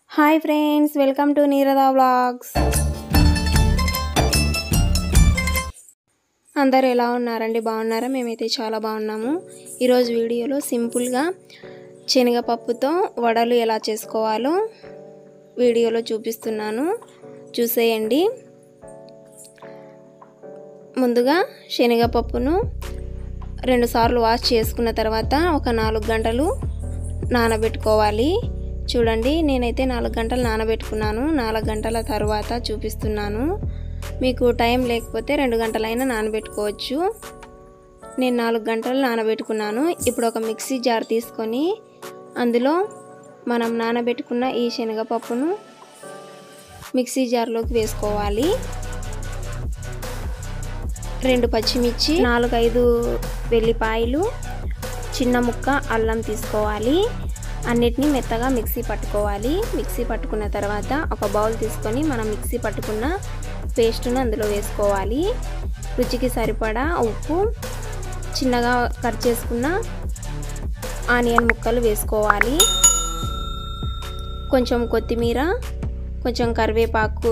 hi friends welcome to Neerada vlogs అందరు ఎలా ఉన్నారండి బాగున్నారా మేమైతే చాలా బాగున్నాము ఈరోజు వీడియోలో సింపుల్గా శనగపప్పుతో వడలు ఎలా చేసుకోవాలో వీడియోలో చూపిస్తున్నాను చూసేయండి ముందుగా శనగపప్పును రెండుసార్లు వాష్ చేసుకున్న తర్వాత ఒక నాలుగు గంటలు నానబెట్టుకోవాలి చూడండి నేనైతే నాలుగు గంటలు నానబెట్టుకున్నాను నాలుగు గంటల తర్వాత చూపిస్తున్నాను మీకు టైం లేకపోతే రెండు గంటలైనా నానబెట్టుకోవచ్చు నేను నాలుగు గంటలు నానబెట్టుకున్నాను ఇప్పుడు ఒక మిక్సీ జార్ తీసుకొని అందులో మనం నానబెట్టుకున్న ఈ శనగపప్పును మిక్సీ జార్లోకి వేసుకోవాలి రెండు పచ్చిమిర్చి నాలుగైదు వెల్లిపాయలు చిన్న ముక్క అల్లం తీసుకోవాలి అన్నిటినీ మెత్తగా మిక్సీ పట్టుకోవాలి మిక్సీ పట్టుకున్న తర్వాత ఒక బౌల్ తీసుకొని మనం మిక్సీ పట్టుకున్న పేస్ట్ను అందులో వేసుకోవాలి రుచికి సరిపడా ఉప్పు చిన్నగా కట్ చేసుకున్న ఆనియన్ ముక్కలు వేసుకోవాలి కొంచెం కొత్తిమీర కొంచెం కరివేపాకు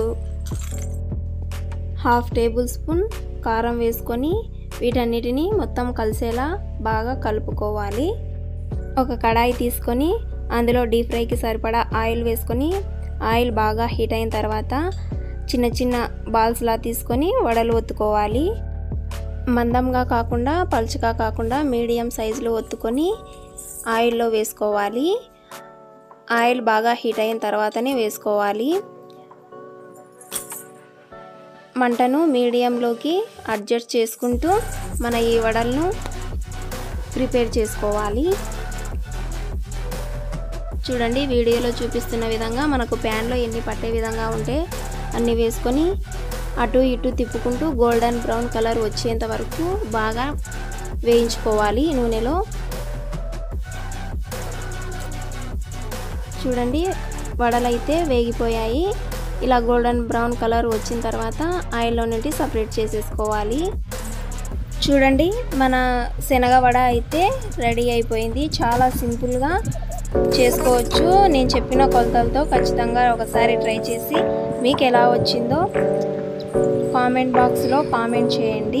హాఫ్ టేబుల్ స్పూన్ కారం వేసుకొని వీటన్నిటిని మొత్తం కలిసేలా బాగా కలుపుకోవాలి ఒక కడాయి తీసుకొని అందులో డీప్ ఫ్రైకి సరిపడా ఆయిల్ వేసుకొని ఆయిల్ బాగా హీట్ అయిన తర్వాత చిన్న చిన్న బాల్స్లా తీసుకొని వడలు ఒత్తుకోవాలి మందంగా కాకుండా పలుచగా కాకుండా మీడియం సైజులో ఒత్తుకొని ఆయిల్లో వేసుకోవాలి ఆయిల్ బాగా హీట్ అయిన తర్వాతనే వేసుకోవాలి మంటను మీడియంలోకి అడ్జస్ట్ చేసుకుంటూ మన ఈ వడలను ప్రిపేర్ చేసుకోవాలి చూడండి వీడియోలో చూపిస్తున్న విధంగా మనకు ప్యాన్లో ఎన్ని పట్టే విధంగా ఉంటే అన్ని వేసుకొని అటు ఇటు తిప్పుకుంటూ గోల్డెన్ బ్రౌన్ కలర్ వచ్చేంత వరకు బాగా వేయించుకోవాలి నూనెలో చూడండి వడలైతే వేగిపోయాయి ఇలా గోల్డెన్ బ్రౌన్ కలర్ వచ్చిన తర్వాత ఆయిల్లో నుండి సపరేట్ చేసేసుకోవాలి చూడండి మన శనగ వడ అయితే రెడీ అయిపోయింది చాలా సింపుల్గా చేసుకోవచ్చు నేను చెప్పిన కొలతలతో ఖచ్చితంగా ఒకసారి ట్రై చేసి మీకు ఎలా వచ్చిందో కామెంట్ బాక్స్లో కామెంట్ చేయండి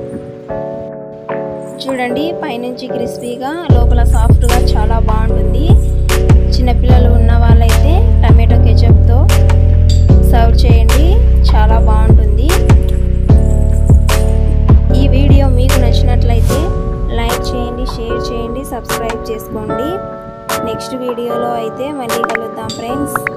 చూడండి పైనుంచి క్రిస్పీగా లోపల సాఫ్ట్గా చాలా బాగుంటుంది చిన్నపిల్లలు ఉన్న వాళ్ళైతే టమాటో కెచప్తో సర్వ్ చేయండి చాలా బాగుంటుంది ఈ వీడియో మీకు నచ్చినట్లయితే లైక్ చేయండి షేర్ చేయండి సబ్స్క్రైబ్ చేసుకోండి నెక్స్ట్ వీడియోలో అయితే మళ్ళీ కలుద్దాం ఫ్రెండ్స్